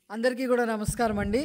అందరికీ కూడా నమస్కారం అండి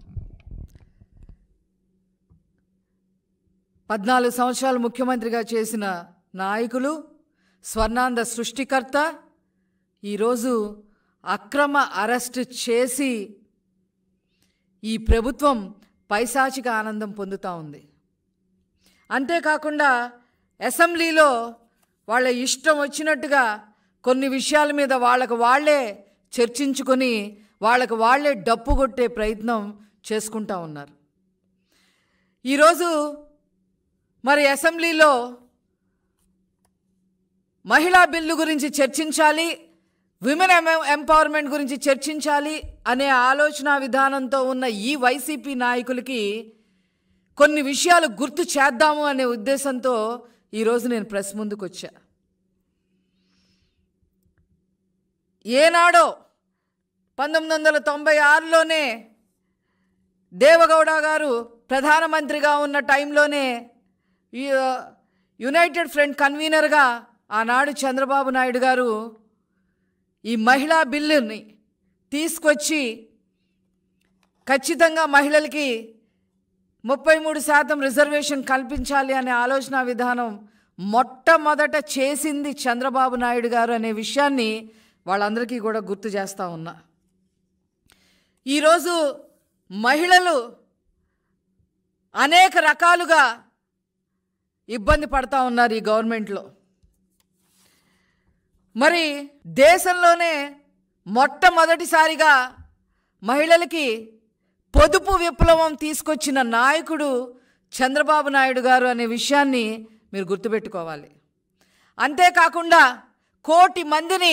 పద్నాలుగు సంవత్సరాలు ముఖ్యమంత్రిగా చేసిన నాయకులు స్వర్ణాంధ సృష్టికర్త ఈరోజు అక్రమ అరెస్ట్ చేసి ఈ ప్రభుత్వం పైశాచిక ఆనందం పొందుతూ ఉంది అంతేకాకుండా అసెంబ్లీలో వాళ్ళ ఇష్టం వచ్చినట్టుగా కొన్ని విషయాల మీద వాళ్ళకు వాళ్ళే చర్చించుకొని వాళ్ళకు వాళ్ళే డప్పు కొట్టే ప్రయత్నం చేసుకుంటా ఉన్నారు ఈరోజు మరి అసెంబ్లీలో మహిళా బిల్లు గురించి చర్చించాలి విమెన్ ఎంపవర్మెంట్ గురించి చర్చించాలి అనే ఆలోచన విధానంతో ఉన్న ఈ వైసీపీ నాయకులకి కొన్ని విషయాలు గుర్తు చేద్దాము అనే ఉద్దేశంతో ఈరోజు నేను ప్రెస్ ముందుకు వచ్చా ఏనాడో పంతొమ్మిది వందల తొంభై ఆరులోనే దేవగౌడ గారు ప్రధానమంత్రిగా ఉన్న టైంలోనే ఈ యునైటెడ్ ఫ్రంట్ కన్వీనర్గా ఆనాడు చంద్రబాబు నాయుడు గారు ఈ మహిళా బిల్లుని తీసుకొచ్చి ఖచ్చితంగా మహిళలకి ముప్పై మూడు శాతం రిజర్వేషన్ కల్పించాలి అనే ఆలోచన విధానం మొట్టమొదట చేసింది చంద్రబాబు నాయుడు గారు అనే విషయాన్ని వాళ్ళందరికీ కూడా గుర్తు చేస్తూ ఉన్నా ఈరోజు మహిళలు అనేక రకాలుగా ఇబ్బంది పడతా ఉన్నారు ఈ గవర్నమెంట్లో మరి దేశంలోనే మొట్టమొదటిసారిగా మహిళలకి పొదుపు విప్లవం తీసుకొచ్చిన నాయకుడు చంద్రబాబు నాయుడు గారు అనే విషయాన్ని మీరు గుర్తుపెట్టుకోవాలి అంతేకాకుండా కోటి మందిని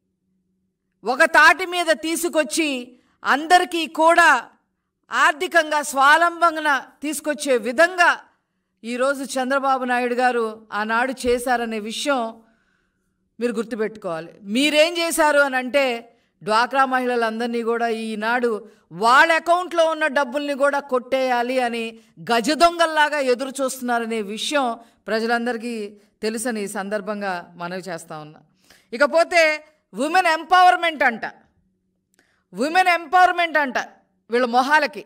ఒక తాటి మీద తీసుకొచ్చి అందరికీ కూడా ఆర్థికంగా స్వాలంబన తీసుకొచ్చే విధంగా ఈరోజు చంద్రబాబు నాయుడు గారు ఆనాడు చేశారనే విషయం మీరు గుర్తుపెట్టుకోవాలి మీరేం చేశారు అని అంటే డ్వాక్రా మహిళలందరినీ కూడా ఈనాడు వాళ్ళ అకౌంట్లో ఉన్న డబ్బుల్ని కూడా కొట్టేయాలి అని గజ దొంగల్లాగా ఎదురు చూస్తున్నారనే విషయం ప్రజలందరికీ తెలుసని ఈ సందర్భంగా మనవి చేస్తా ఉన్నా ఇకపోతే ఉమెన్ ఎంపవర్మెంట్ అంట ఉమెన్ ఎంపవర్మెంట్ అంట వీళ్ళ మొహాలకి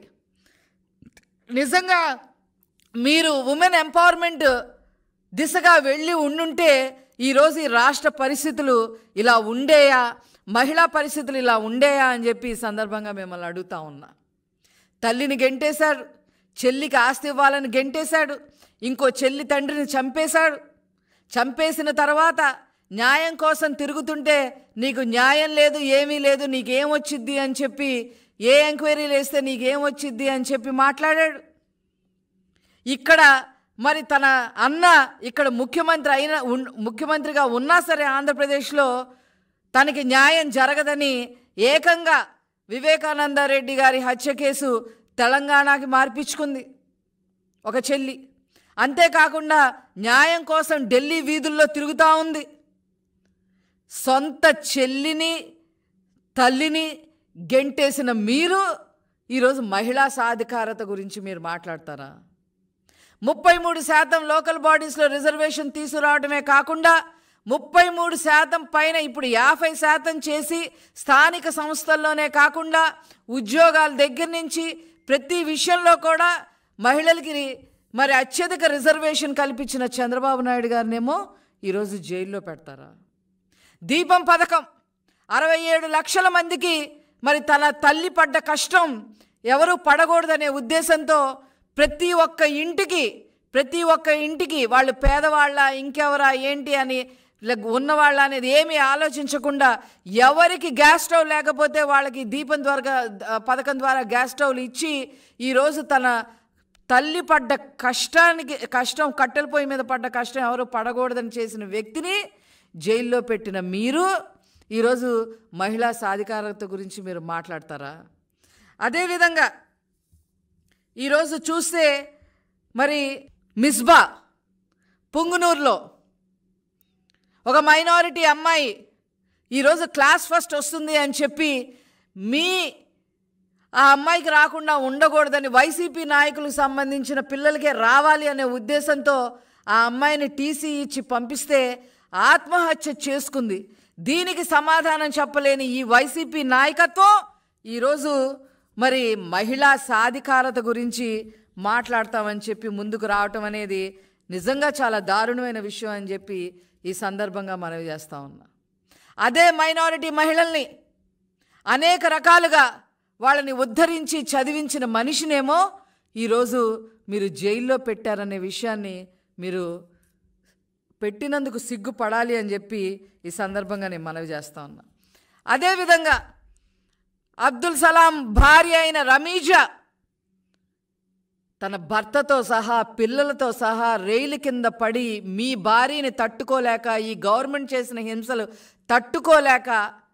నిజంగా మీరు ఉమెన్ ఎంపవర్మెంట్ దిశగా వెళ్ళి ఉండుంటే ఈరోజు ఈ రాష్ట్ర పరిస్థితులు ఇలా ఉండేయా మహిళా పరిస్థితులు ఇలా ఉండేయా అని చెప్పి ఈ సందర్భంగా మిమ్మల్ని అడుగుతా ఉన్నా తల్లిని గెంటేశాడు చెల్లికి ఆస్తి ఇవ్వాలని గెంటేశాడు ఇంకో చెల్లి తండ్రిని చంపేశాడు చంపేసిన తర్వాత న్యాయం కోసం తిరుగుతుంటే నీకు న్యాయం లేదు ఏమీ లేదు నీకేం వచ్చిద్ది అని చెప్పి ఏ ఎంక్వైరీలు వేస్తే నీకేం వచ్చిద్ది అని చెప్పి మాట్లాడాడు ఇక్కడ మరి తన అన్న ఇక్కడ ముఖ్యమంత్రి అయిన ఉన్- ముఖ్యమంత్రిగా ఉన్నా సరే ఆంధ్రప్రదేశ్లో తనకి న్యాయం జరగదని ఏకంగా వివేకానందరెడ్డి గారి హత్య కేసు తెలంగాణకి మార్పించుకుంది ఒక చెల్లి అంతేకాకుండా న్యాయం కోసం ఢిల్లీ వీధుల్లో తిరుగుతూ ఉంది సొంత చెల్లిని తల్లిని గెంటేసిన మీరు ఈరోజు మహిళా సాధికారత గురించి మీరు మాట్లాడతారా ముప్పై మూడు శాతం లోకల్ బాడీస్లో రిజర్వేషన్ తీసుకురావడమే కాకుండా ముప్పై మూడు శాతం పైన ఇప్పుడు యాభై శాతం చేసి స్థానిక సంస్థల్లోనే కాకుండా ఉద్యోగాల దగ్గర నుంచి ప్రతి విషయంలో కూడా మహిళలకి మరి అత్యధిక రిజర్వేషన్ కల్పించిన చంద్రబాబు నాయుడు గారినేమో ఈరోజు జైల్లో పెడతారా దీపం పథకం అరవై ఏడు లక్షల మందికి మరి తన తల్లి పడ్డ కష్టం ఎవరు పడకూడదనే ఉద్దేశంతో ప్రతి ఒక్క ఇంటికి ప్రతి ఒక్క ఇంటికి వాళ్ళు పేదవాళ్ళ ఇంకెవరా ఏంటి అని లైక్ ఉన్నవాళ్ళ అనేది ఏమీ ఆలోచించకుండా ఎవరికి గ్యాస్ స్టవ్ లేకపోతే వాళ్ళకి దీపం ద్వారా పథకం ద్వారా గ్యాస్ స్టవ్లు ఇచ్చి ఈరోజు తన తల్లి పడ్డ కష్టానికి కష్టం కట్టెల పొయ్యి మీద పడ్డ కష్టం ఎవరు పడకూడదని చేసిన వ్యక్తిని జైల్లో పెట్టిన మీరు ఈరోజు మహిళా సాధికారత గురించి మీరు మాట్లాడతారా అదేవిధంగా ఈరోజు చూస్తే మరి మిస్బా పుంగునూరులో ఒక మైనారిటీ అమ్మాయి ఈరోజు క్లాస్ ఫస్ట్ వస్తుంది అని చెప్పి మీ ఆ అమ్మాయికి రాకుండా ఉండకూడదని వైసీపీ నాయకులకు సంబంధించిన పిల్లలకే రావాలి అనే ఉద్దేశంతో ఆ అమ్మాయిని టీసీ ఇచ్చి పంపిస్తే ఆత్మహత్య చేసుకుంది దీనికి సమాధానం చెప్పలేని ఈ వైసీపీ నాయకత్వం ఈరోజు మరి మహిళా సాధికారత గురించి మాట్లాడతామని చెప్పి ముందుకు రావటం అనేది నిజంగా చాలా దారుణమైన విషయం అని చెప్పి ఈ సందర్భంగా మనవి చేస్తా ఉన్నా అదే మైనారిటీ మహిళల్ని అనేక రకాలుగా వాళ్ళని ఉద్ధరించి చదివించిన మనిషినేమో ఈరోజు మీరు జైల్లో పెట్టారనే విషయాన్ని మీరు పెట్టినందుకు సిగ్గుపడాలి అని చెప్పి ఈ సందర్భంగా నేను మనవి చేస్తా ఉన్నా అదేవిధంగా అబ్దుల్ సలాం భార్య అయిన రమీజా తన భర్తతో సహా పిల్లలతో సహా రైలు కింద పడి మీ భార్యని తట్టుకోలేక ఈ గవర్నమెంట్ చేసిన హింసలు తట్టుకోలేక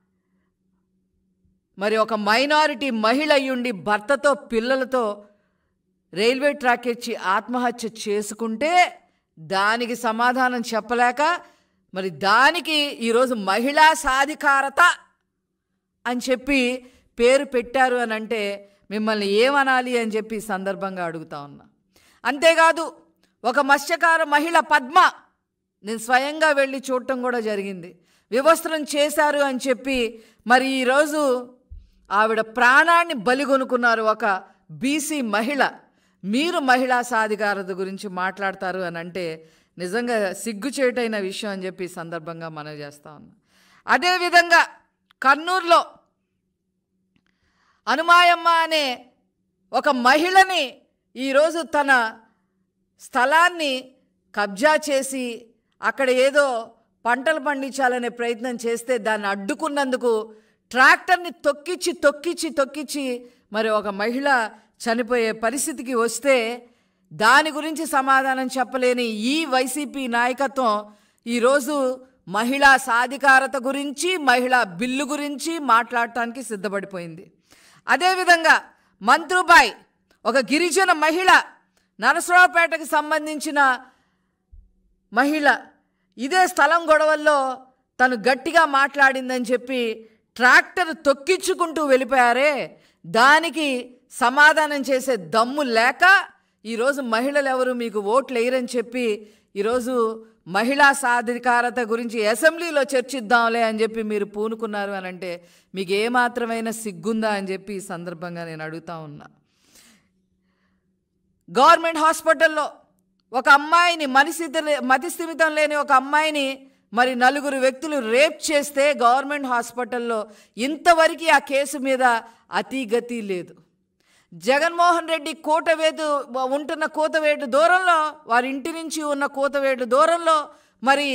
మరి ఒక మైనారిటీ మహిళ అయ్యుండి భర్తతో పిల్లలతో రైల్వే ట్రాక్ ఎచ్చి ఆత్మహత్య చేసుకుంటే దానికి సమాధానం చెప్పలేక మరి దానికి ఈరోజు మహిళా సాధికారత అని చెప్పి పేరు పెట్టారు అని అంటే మిమ్మల్ని ఏమనాలి అని చెప్పి ఈ సందర్భంగా అడుగుతా ఉన్నా అంతేకాదు ఒక మత్స్యకార మహిళ పద్మ నేను స్వయంగా వెళ్ళి చూడటం కూడా జరిగింది వివస్త్రం చేశారు అని చెప్పి మరి ఈరోజు ఆవిడ ప్రాణాన్ని బలిగొనుకున్నారు ఒక బీసీ మహిళ మీరు మహిళా సాధికారత గురించి మాట్లాడతారు అని అంటే నిజంగా సిగ్గుచేటైన విషయం అని చెప్పి ఈ సందర్భంగా మనం చేస్తా ఉన్నాం అదేవిధంగా కర్నూలులో అనుమాయమ్మ అనే ఒక మహిళని ఈరోజు తన స్థలాన్ని కబ్జా చేసి అక్కడ ఏదో పంటలు పండించాలనే ప్రయత్నం చేస్తే దాన్ని అడ్డుకున్నందుకు ట్రాక్టర్ని తొక్కిచ్చి తొక్కిచ్చి తొక్కిచ్చి మరి ఒక మహిళ చనిపోయే పరిస్థితికి వస్తే దాని గురించి సమాధానం చెప్పలేని ఈ వైసీపీ నాయకత్వం ఈరోజు మహిళా సాధికారత గురించి మహిళా బిల్లు గురించి మాట్లాడటానికి సిద్ధపడిపోయింది అదేవిధంగా మంత్రుబాయ్ ఒక గిరిజన మహిళ నరసరావుపేటకు సంబంధించిన మహిళ ఇదే స్థలం గొడవల్లో తను గట్టిగా మాట్లాడిందని చెప్పి ట్రాక్టర్ తొక్కించుకుంటూ వెళ్ళిపోయారే దానికి సమాధానం చేసే దమ్ము లేక ఈరోజు మహిళలు ఎవరు మీకు ఓట్లు వేయరని చెప్పి ఈరోజు మహిళా సాధికారత గురించి అసెంబ్లీలో చర్చిద్దాంలే అని చెప్పి మీరు పూనుకున్నారు అని అంటే మీకు ఏమాత్రమైన సిగ్గుందా అని చెప్పి ఈ సందర్భంగా నేను అడుగుతా ఉన్నా గవర్నమెంట్ హాస్పిటల్లో ఒక అమ్మాయిని మనిస్థితి మతిస్థిమితం లేని ఒక అమ్మాయిని మరి నలుగురు వ్యక్తులు రేప్ చేస్తే గవర్నమెంట్ హాస్పిటల్లో ఇంతవరకు ఆ కేసు మీద అతిగతి లేదు జగన్మోహన్ రెడ్డి కోటవేటు ఉంటున్న కోతవేటు దూరంలో వారి ఇంటి నుంచి ఉన్న కోతవేటు దూరంలో మరి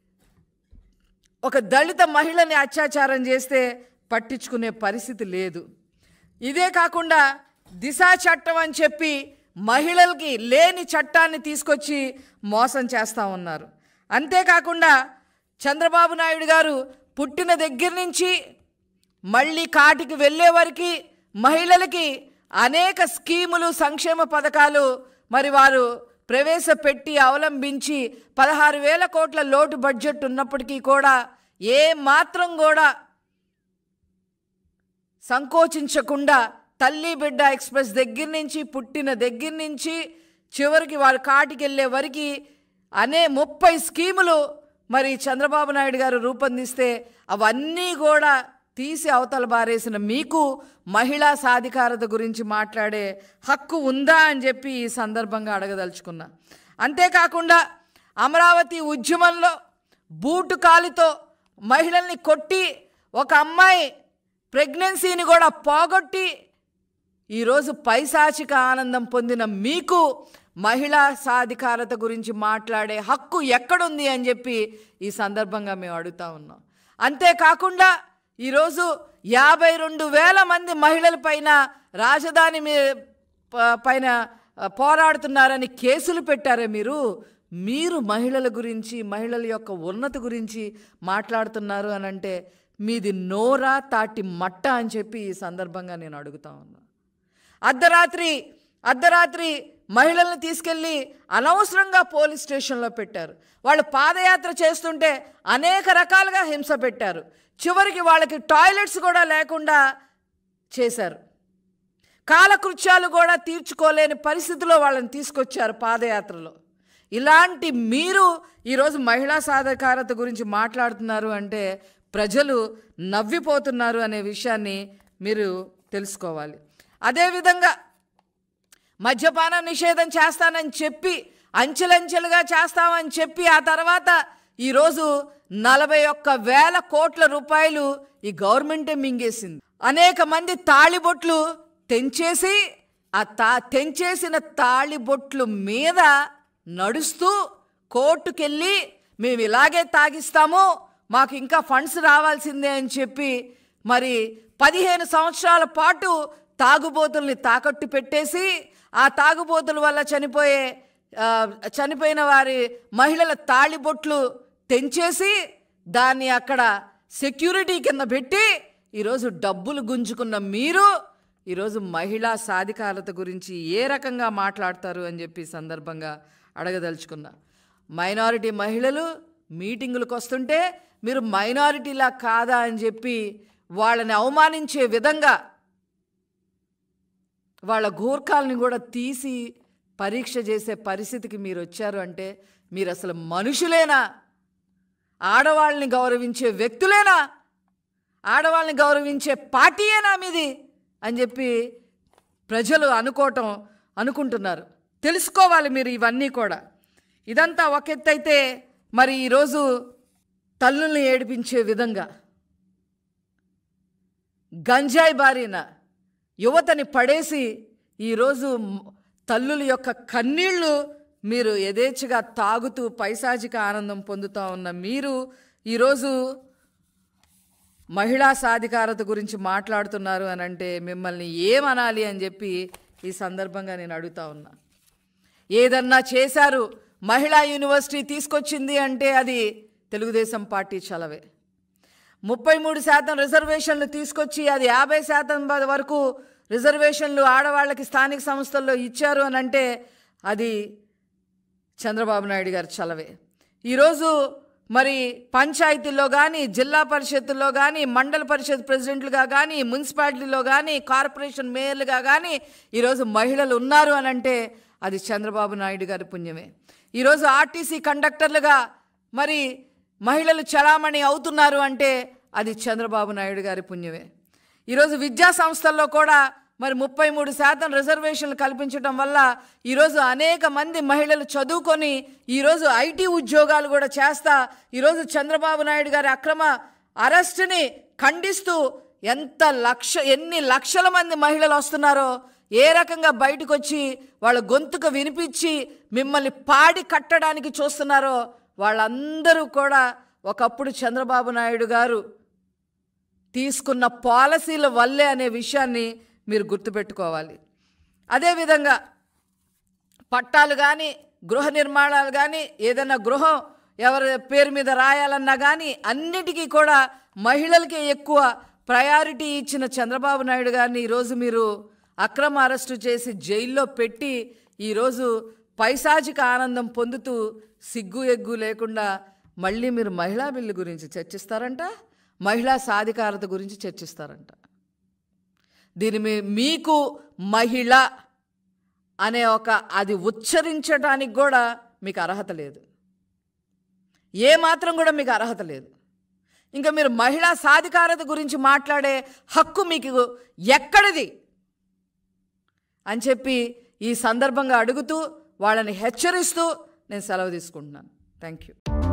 ఒక దళిత మహిళని అత్యాచారం చేస్తే పట్టించుకునే పరిస్థితి లేదు ఇదే కాకుండా దిశ చట్టం అని చెప్పి మహిళలకి లేని చట్టాన్ని తీసుకొచ్చి మోసం చేస్తూ ఉన్నారు అంతేకాకుండా చంద్రబాబు నాయుడు గారు పుట్టిన దగ్గర నుంచి మళ్ళీ కాటికి వెళ్ళే వరకు మహిళలకి అనేక స్కీములు సంక్షేమ పథకాలు మరి వారు ప్రవేశపెట్టి అవలంబించి పదహారు వేల కోట్ల లోటు బడ్జెట్ ఉన్నప్పటికీ కూడా ఏ మాత్రం కూడా సంకోచించకుండా తల్లి బిడ్డ ఎక్స్ప్రెస్ దగ్గర నుంచి పుట్టిన దగ్గర నుంచి చివరికి వారు కాటికి వెళ్ళే వరకు అనే ముప్పై స్కీములు మరి చంద్రబాబు నాయుడు గారు రూపొందిస్తే అవన్నీ కూడా తీసి అవతల బారేసిన మీకు మహిళా సాధికారత గురించి మాట్లాడే హక్కు ఉందా అని చెప్పి ఈ సందర్భంగా అడగదలుచుకున్నా అంతేకాకుండా అమరావతి ఉద్యమంలో బూటు కాలితో మహిళల్ని కొట్టి ఒక అమ్మాయి ప్రెగ్నెన్సీని కూడా పోగొట్టి ఈరోజు పైశాచిక ఆనందం పొందిన మీకు మహిళా సాధికారత గురించి మాట్లాడే హక్కు ఎక్కడుంది అని చెప్పి ఈ సందర్భంగా మేము అడుగుతా ఉన్నాం అంతేకాకుండా ఈరోజు యాభై రెండు వేల మంది మహిళల పైన రాజధాని మీ ప- పైన ఆ, పోరాడుతున్నారని కేసులు పెట్టారే మీరు మీరు మహిళల గురించి మహిళల యొక్క ఉన్నతి గురించి మాట్లాడుతున్నారు అని అంటే మీది నోరా తాటి మట్ట అని చెప్పి ఈ సందర్భంగా నేను అడుగుతా ఉన్నా అర్ధరాత్రి అర్ధరాత్రి మహిళల్ని తీసుకెళ్ళి అనవసరంగా పోలీస్ స్టేషన్లో పెట్టారు వాళ్ళు పాదయాత్ర చేస్తుంటే అనేక రకాలుగా హింస పెట్టారు చివరికి వాళ్ళకి టాయిలెట్స్ కూడా లేకుండా చేశారు కాలకృత్యాలు కూడా తీర్చుకోలేని పరిస్థితిలో వాళ్ళని తీసుకొచ్చారు పాదయాత్రలో ఇలాంటి మీరు ఈరోజు మహిళా సాధికారత గురించి మాట్లాడుతున్నారు అంటే ప్రజలు నవ్విపోతున్నారు అనే విషయాన్ని మీరు తెలుసుకోవాలి అదేవిధంగా మద్యపాన నిషేధం చేస్తానని చెప్పి అంచెలంచెలుగా చేస్తామని చెప్పి ఆ తర్వాత ఈరోజు నలభై ఒక్క వేల కోట్ల రూపాయలు ఈ గవర్నమెంటే మింగేసింది అనేక మంది తాళిబొట్లు తెంచేసి ఆ తా తెంచేసిన తాళిబొట్లు మీద నడుస్తూ కోర్టుకెళ్ళి మేము ఇలాగే తాగిస్తాము మాకు ఇంకా ఫండ్స్ రావాల్సిందే అని చెప్పి మరి పదిహేను సంవత్సరాల పాటు తాగుబోతుల్ని తాకట్టు పెట్టేసి ఆ తాగుబోతుల వల్ల చనిపోయే ఆ, చనిపోయిన వారి మహిళల తాళిబొట్లు తెంచేసి దాన్ని అక్కడ సెక్యూరిటీ కింద పెట్టి ఈరోజు డబ్బులు గుంజుకున్న మీరు ఈరోజు మహిళా సాధికారత గురించి ఏ రకంగా మాట్లాడతారు అని చెప్పి ఈ సందర్భంగా అడగదలుచుకున్నా మైనారిటీ మహిళలు మీటింగులకు వస్తుంటే మీరు మైనారిటీలా కాదా అని చెప్పి వాళ్ళని అవమానించే విధంగా వాళ్ళ గూర్ఖాలని కూడా తీసి పరీక్ష చేసే పరిస్థితికి మీరు వచ్చారు అంటే మీరు అసలు మనుషులేనా ఆడవాళ్ళని గౌరవించే వ్యక్తులేనా ఆడవాళ్ళని గౌరవించే పార్టీయేనా మీది అని చెప్పి ప్రజలు అనుకోవటం అనుకుంటున్నారు తెలుసుకోవాలి మీరు ఇవన్నీ కూడా ఇదంతా ఒక ఎత్తు అయితే మరి ఈరోజు తల్లుల్ని ఏడిపించే విధంగా గంజాయి బారిన యువతని పడేసి ఈరోజు మ్- తల్లుల యొక్క కన్నీళ్లు మీరు యథేచ్ఛగా తాగుతూ పైశాచిక ఆనందం పొందుతూ ఉన్న మీరు ఈరోజు మహిళా సాధికారత గురించి మాట్లాడుతున్నారు అని అంటే మిమ్మల్ని ఏమనాలి అని చెప్పి ఈ సందర్భంగా నేను అడుగుతా ఉన్నా ఏదన్నా చేశారు మహిళా యూనివర్సిటీ తీసుకొచ్చింది అంటే అది తెలుగుదేశం పార్టీ చలవే ముప్పై మూడు శాతం రిజర్వేషన్లు తీసుకొచ్చి అది యాభై శాతం బ- వరకు రిజర్వేషన్లు ఆడవాళ్ళకి స్థానిక సంస్థల్లో ఇచ్చారు అని అంటే అది చంద్రబాబు నాయుడు గారి చలవే ఈరోజు మరి పంచాయతీల్లో కానీ జిల్లా పరిషత్తుల్లో కానీ మండల పరిషత్ ప్రెసిడెంట్లుగా కానీ మున్సిపాలిటీలో కానీ కార్పొరేషన్ మేయర్లుగా కానీ ఈరోజు మహిళలు ఉన్నారు అని అంటే అది చంద్రబాబు నాయుడు గారి పుణ్యమే ఈరోజు ఆర్టీసీ కండక్టర్లుగా మరి మహిళలు చలామణి అవుతున్నారు అంటే అది చంద్రబాబు నాయుడు గారి పుణ్యమే ఈరోజు విద్యా సంస్థల్లో కూడా మరి ముప్పై మూడు శాతం రిజర్వేషన్లు కల్పించడం వల్ల ఈరోజు అనేక మంది మహిళలు చదువుకొని ఈరోజు ఐటీ ఉద్యోగాలు కూడా చేస్తా ఈరోజు చంద్రబాబు నాయుడు గారి అక్రమ అరెస్టుని ఖండిస్తూ ఎంత లక్ష ఎన్ని లక్షల మంది మహిళలు వస్తున్నారో ఏ రకంగా బయటకు వచ్చి వాళ్ళ గొంతుకు వినిపించి మిమ్మల్ని పాడి కట్టడానికి చూస్తున్నారో వాళ్ళందరూ కూడా ఒకప్పుడు చంద్రబాబు నాయుడు గారు తీసుకున్న పాలసీల వల్లే అనే విషయాన్ని మీరు గుర్తుపెట్టుకోవాలి అదేవిధంగా పట్టాలు కానీ గృహ నిర్మాణాలు కానీ ఏదైనా గృహం ఎవరి పేరు మీద రాయాలన్నా కానీ అన్నిటికీ కూడా మహిళలకే ఎక్కువ ప్రయారిటీ ఇచ్చిన చంద్రబాబు నాయుడు గారిని ఈరోజు మీరు అక్రమ అరెస్టు చేసి జైల్లో పెట్టి ఈరోజు పైశాచిక ఆనందం పొందుతూ సిగ్గు ఎగ్గు లేకుండా మళ్ళీ మీరు మహిళా బిల్లు గురించి చర్చిస్తారంట మహిళా సాధికారత గురించి చర్చిస్తారంట దీని మీ మీకు మహిళ అనే ఒక అది ఉచ్చరించడానికి కూడా మీకు అర్హత లేదు ఏ మాత్రం కూడా మీకు అర్హత లేదు ఇంకా మీరు మహిళా సాధికారత గురించి మాట్లాడే హక్కు మీకు ఎక్కడిది అని చెప్పి ఈ సందర్భంగా అడుగుతూ వాళ్ళని హెచ్చరిస్తూ నేను సెలవు తీసుకుంటున్నాను థ్యాంక్ యూ